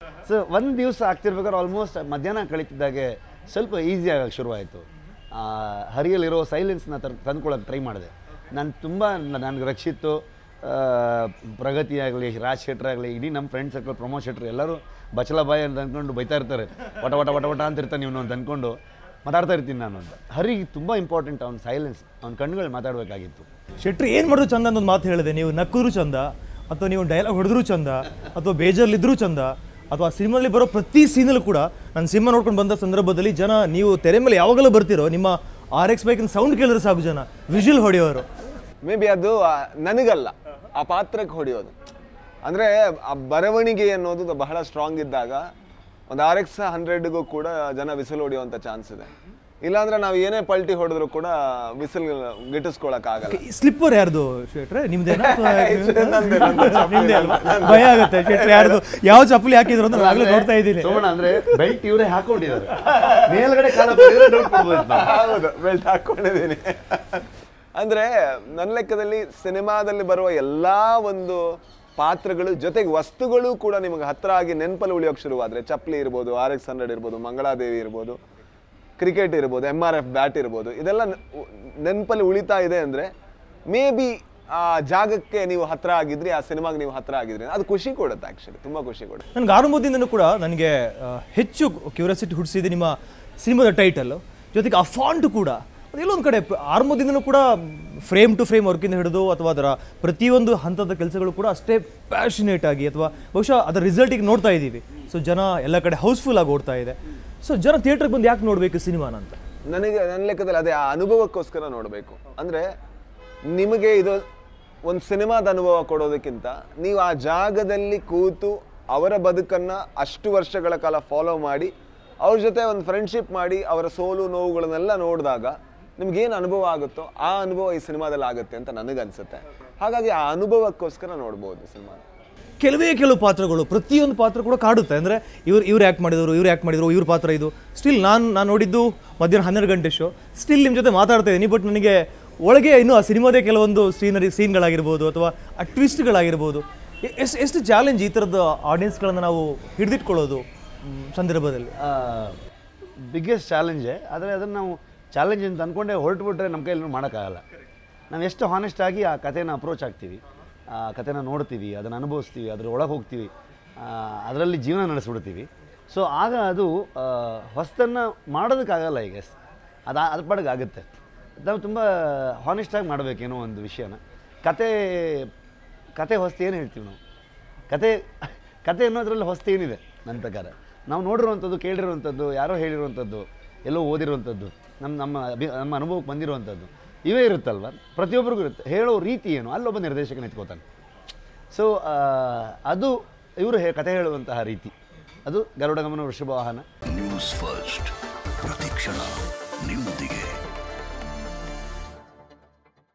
So ಒಂದು ದಿವಸ ಆಗ್ತಿರ್ಬೇಕಾದ್ರೆ almost ಮಧ್ಯಾಹ್ನ ಕಳೀತಿದ್ದಾಗೆ ಸ್ವಲ್ಪ ಈಸಿ ಆಗಕ್ಕೆ ಶುರುವಾಯಿತು ಹರಿಯಲ್ಲಿರೋ ಸೈಲೆನ್ಸ್ನ ತರ್ ತಂದ್ಕೊಳ್ಳೋಕೆ ಟ್ರೈ ಮಾಡಿದೆ ನಾನು ತುಂಬ ನನಗೆ ರಕ್ಷಿತ್ತು ಆ, ಪ್ರಗತಿ ಆಗಲಿ ರಾಜ್ ಶೆಟ್ರ್ ಆಗಲಿ ಇಡೀ ನಮ್ಮ ಫ್ರೆಂಡ್ ಸರ್ಕಲ್ ಪ್ರಮೋದ್ ಶೆಟ್ರ್ ಎಲ್ಲರೂ ಬಚಲ ಬಾಯಿ ಅಂತ ಅಂದ್ಕೊಂಡು ಬೈತಾ ಇರ್ತಾರೆ ವಟ ವಟ ವಟ ವಟ ಅಂತ ಇರ್ತಾನೆ ಇವನು ಅಂತ ಅಂದ್ಕೊಂಡು ಮಾತಾಡ್ತಾ ಇರ್ತೀನಿ ನಾನು ಅಂತ ಹರಿಗೆ ತುಂಬ ಇಂಪಾರ್ಟೆಂಟ್ ಅವ್ನ ಸೈಲೆನ್ಸ್ ಅವ್ನ ಕಣ್ಣುಗಳು ಮಾತಾಡಬೇಕಾಗಿತ್ತು ಶೆಟ್ರಿ ಏನು ಮಾಡಿದ್ರು ಚಂದ ಅಂತ ಒಂದು ಮಾತು ಹೇಳಿದೆ ನೀವು ನಕ್ಕಿದ್ರು ಚಂದ ಅಥವಾ ನೀವು ಡೈಲಾಗ್ ಹೊಡೆದ್ರು ಚಂದ ಅಥವಾ ಬೇಜಾರ್ಲಿದ್ರು ಚಂದ ಅಥವಾ ಸಿನಿಮಾದಲ್ಲಿ ಬರೋ ಪ್ರತಿ ಸೀನಲ್ಲೂ ಕೂಡ ನಾನು ಸಿನಿಮಾ ನೋಡ್ಕೊಂಡು ಬಂದ ಸಂದರ್ಭದಲ್ಲಿ ಜನ ನೀವು ತೆರೆ ಮೇಲೆ ಯಾವಾಗಲೂ ಬರ್ತಿರೋ ನಿಮ್ಮ ಆರ್ ಎಕ್ಸ್ ಬೈಕಿನ ಸೌಂಡ್ ಕೇಳಿದ್ರೆ ಸಾಕು ಜನ ವಿಜುವಲ್ ಹೊಡೆಯೋರು ಮೇ ಬಿ ಅದು ಆ, ನನಗಲ್ಲ ಆ ಪಾತ್ರಕ್ಕೆ ಹೊಡೆಯೋದು ಅಂದರೆ ಆ ಬರವಣಿಗೆ ಅನ್ನೋದು ಬಹಳ ಸ್ಟ್ರಾಂಗ್ ಇದ್ದಾಗ ಒಂದು ಆರ್ ಎಕ್ಸ್ ಹಂಡ್ರೆಡ್ಗೂ ಕೂಡ ಜನ ವಿಸಿಲ್ ಹೊಡೆಯುವಂಥ ಚಾನ್ಸ್ ಇದೆ ಇಲ್ಲಾಂದ್ರೆ ನಾವು ಏನೇ ಪಲ್ಟಿ ಹೊಡೆದ್ರು ಕೂಡ ವಿಸಿಲ್ ಗಿಟ್ಟಿಸ್ಕೊಳಕ್ಕಾಗಲ್ಲ ಸ್ಲಿಪ್ಪರ್ ಯಾರ್ದು ಶೆಟ್ರೆ ನಿಮ್ದೇನಾ ಅಥವಾ ನಿಮ್ದೇ ಅಲ್ವಾ ಭಯ ಆಗುತ್ತೆ ಶೆಟ್ರೆ ಯಾರ್ದು ಯಾವ ಚಪ್ಪಲಿ ಹಾಕಿದ್ರು ಅಂತ ನಾನು ಆಗ್ಲೇ ನೋಡ್ತಾ ಇದ್ದೀನಿ ಸೋಮಣ್ಣ ಅಂದ್ರೆ ಬೆಲ್ಟ್ ಇವರೇ ಹಾಕೊಂಡಿದ್ದಾರೆ ಮೇಲ್ಗಡೆ ಕಾಲ ಬರೀದ್ರೆ ಡೌಟ್ ಕೊಡ್ಬೋದು ನಾವು. ಹೌದು ಬೆಲ್ಟ್ ಹಾಕೊಂಡಿದ್ದೀನಿ ಅಂದ್ರೆ ನನ್ನ ಲೆಕ್ಕದಲ್ಲಿ ಸಿನಿಮಾದಲ್ಲಿ ಬರುವ ಎಲ್ಲಾ ಒಂದು ಪಾತ್ರಗಳು ಜೊತೆಗೆ ವಸ್ತುಗಳು ಕೂಡ ನಿಮಗೆ ಹತ್ರ ಆಗಿ ನೆನಪಲ್ಲಿ ಉಳಿಯೋಕೆ ಶುರುವಾದ್ರೆ ಚಪ್ಪಲಿ ಇರ್ಬೋದು ಆರ್ ಎಕ್ಸ್ ಹಂಡ್ರೆಡ್ ಇರ್ಬೋದು ಮಂಗಳಾದೇವಿ ಇರ್ಬೋದು ಕ್ರಿಕೆಟ್ ಇರ್ಬೋದು ಎಮ್ ಆರ್ ಎಫ್ ಬ್ಯಾಟ್ ಇರ್ಬೋದು ಇದೆಲ್ಲ ನೆನಪಲ್ಲಿ ಉಳಿತಾ ಇದೆ ಅಂದ್ರೆ ಮೇ ಬಿ ಆ ಜಾಗಕ್ಕೆ ನೀವು ಹತ್ರ ಆಗಿದ್ರಿ ಆ ಸಿನಿಮಾಗೆ ನೀವು ಹತ್ರ ಆಗಿದ್ರಿ ಅದು ಖುಷಿ ಕೊಡುತ್ತೆ ಆಕ್ಚುಲಿ ತುಂಬಾ ಖುಷಿ ಕೊಡುತ್ತೆ ನನಗೆ ಆರಂಭದಿಂದನೂ ಕೂಡ ನನಗೆ ಆ, ಹೆಚ್ಚು ಕ್ಯೂರಿಯಾಸಿಟಿ ಹುಟ್ಟಿಸಿದೆ ನಿಮ್ಮ ಸಿನಿಮಾದ ಟೈಟಲ್ ಜೊತೆಗೆ ಆ ಫಾಂಟ್ ಕೂಡ ಎಲ್ಲೊಂದು ಕಡೆ ಪ- ಆರಂಭದಿಂದನೂ ಕೂಡ ಫ್ರೇಮ್ ಟು ಫ್ರೇಮ್ ವರ್ಕಿಂದ ಹಿಡಿದು ಅಥವಾ ಅದರ ಪ್ರತಿಯೊಂದು ಹಂತದ ಕೆಲಸಗಳು ಕೂಡ ಅಷ್ಟೇ ಪ್ಯಾಷನೇಟ್ ಆಗಿ ಅಥವಾ ಬಹುಶಃ ಅದರ ರಿಸಲ್ಟಿಗೆ ನೋಡ್ತಾ ಇದ್ದೀವಿ ಸೊ ಜನ ಎಲ್ಲ ಕಡೆ ಹೌಸ್ಫುಲ್ ಆಗಿ ಓಡ್ತಾ ಇದೆ ಸೊ ಜನ ಥಿಯೇಟ್ರಿಗೆ ಬಂದು ಯಾಕೆ ನೋಡಬೇಕು ಸಿನಿಮಾನ ಅಂತ ನನಗೆ ನನ್ನ ಲೆಕ್ಕದಲ್ಲಿ ಅದೇ ಆ ಅನುಭವಕ್ಕೋಸ್ಕರ ನೋಡಬೇಕು ಅಂದರೆ ನಿಮಗೆ ಇದು ಒಂದು ಸಿನಿಮಾದ ಅನುಭವ ಕೊಡೋದಕ್ಕಿಂತ ನೀವು ಆ ಜಾಗದಲ್ಲಿ ಕೂತು ಅವರ ಬದುಕನ್ನು ಅಷ್ಟು ವರ್ಷಗಳ ಕಾಲ ಫಾಲೋ ಮಾಡಿ ಅವ್ರ ಜೊತೆ ಒಂದು ಫ್ರೆಂಡ್ಶಿಪ್ ಮಾಡಿ ಅವರ ಸೋಲು ನೋವುಗಳನ್ನೆಲ್ಲ ನೋಡಿದಾಗ ನಿಮ್ಗೇನು ಅನುಭವ ಆಗುತ್ತೋ ಆ ಅನುಭವ ಈ ಸಿನಿಮಾದಲ್ಲಿ ಆಗುತ್ತೆ ಅಂತ ನನಗನ್ಸುತ್ತೆ ಹಾಗಾಗಿ ಆ ಅನುಭವಕ್ಕೋಸ್ಕರ ನೋಡ್ಬೋದು ಸಿನಿಮಾ ಕೆಲವೇ ಕೆಲವು ಪಾತ್ರಗಳು ಪ್ರತಿಯೊಂದು ಪಾತ್ರ ಕೂಡ ಕಾಡುತ್ತೆ ಅಂದರೆ ಇವ್ರು ಇವ್ರು ಯಾಕೆ ಮಾಡಿದ್ರು ಇವ್ರು ಯಾಕೆ ಮಾಡಿದ್ರು ಇವ್ರ ಪಾತ್ರ ಇದು ಸ್ಟಿಲ್ ನಾನು ನಾನು ನೋಡಿದ್ದು ಮಧ್ಯಾಹ್ನ ಹನ್ನೆರಡು ಗಂಟೆ ಶೋ ಸ್ಟಿಲ್ ನಿಮ್ಮ ಜೊತೆ ಮಾತಾಡ್ತಾ ಇದ್ದೀನಿ ಬಟ್ ನನಗೆ ಒಳಗೆ ಇನ್ನೂ ಆ ಸಿನಿಮಾದೇ ಕೆಲವೊಂದು ಸೀನರಿ ಸೀನ್ಗಳಾಗಿರ್ಬೋದು ಅಥವಾ ಆ ಟ್ವಿಸ್ಟ್ಗಳಾಗಿರ್ಬೋದು ಎಷ್ಟು ಎಷ್ಟು ಚಾಲೆಂಜ್ ಈ ಥರದ ಆಡಿಯನ್ಸ್ಗಳನ್ನು ನಾವು ಹಿಡಿದಿಟ್ಕೊಳ್ಳೋದು ಮ್, ಸಂದರ್ಭದಲ್ಲಿ ಬಿಗ್ಗೆಸ್ಟ್ ಚಾಲೆಂಜೇ ಆದರೆ ಅದನ್ನು ನಾವು ಚಾಲೆಂಜ್ ಅಂತ ಅಂದ್ಕೊಂಡೆ ಹೊರಟುಬಿಟ್ರೆ ನಮ್ಮ ಕೈಯಲ್ಲಿ ಮಾಡೋಕ್ಕಾಗಲ್ಲ ನಾವು ಎಷ್ಟು ಹಾನೆಸ್ಟ್ ಆಗಿ ಆ ಕಥೆನ ಅಪ್ರೋಚ್ ಆಗ್ತೀವಿ ಆ ಕಥೆನ ನೋಡ್ತೀವಿ ಅದನ್ನು ಅನುಭವಿಸ್ತೀವಿ ಅದ್ರ ಒಳಗೆ ಹೋಗ್ತೀವಿ ಅದರಲ್ಲಿ ಜೀವನ ನಡೆಸ್ಬಿಡ್ತೀವಿ ಸೊ ಆಗ ಅದು ಹೊಸದನ್ನು ಮಾಡೋದಕ್ಕಾಗಲ್ಲ ಈಗ ಅದು ಅದ್ರ ಪಾಡಿಗೆ ಆಗುತ್ತೆ ನಾವು ತುಂಬ ಹಾನೆಸ್ಟಾಗಿ ಮಾಡಬೇಕೇನೋ ಒಂದು ವಿಷಯನ ಕತೆ ಕತೆ ಹೊಸ್ತು ಏನು ಹೇಳ್ತೀವಿ ನಾವು ಕತೆ ಕತೆ ಅನ್ನೋದ್ರಲ್ಲಿ ಹೊಸ್ತು ಏನಿದೆ ನನ್ನ ಪ್ರಕಾರ ನಾವು ನೋಡಿರುವಂಥದ್ದು ಕೇಳಿರುವಂಥದ್ದು ಯಾರೋ ಹೇಳಿರುವಂಥದ್ದು ಎಲ್ಲೋ ಓದಿರುವಂಥದ್ದು ನಮ್ಮ ನಮ್ಮ ಅಭಿ ನಮ್ಮ ಅನುಭವಕ್ಕೆ ಬಂದಿರುವಂಥದ್ದು ಇವೇ ಇರುತ್ತಲ್ವ ಪ್ರತಿಯೊಬ್ಬರಿಗೂ ಇರುತ್ತೆ ಹೇಳೋ ರೀತಿ ಏನು ಅಲ್ಲೊಬ್ಬ ನಿರ್ದೇಶಕ ನಿಂತ್ಕೋತಾನೆ ಸೊ ಅದು ಇವರು ಹೇ ಕತೆ ಹೇಳುವಂತಹ ರೀತಿ ಅದು ಗರುಡಗಮನ ವೃಷಭವಾಹನ ನ್ಯೂಸ್ ಫಸ್ಟ್ ಪ್ರತಿಕ್ಷಣ ನಿಮ್ಮೊಂದಿಗೆ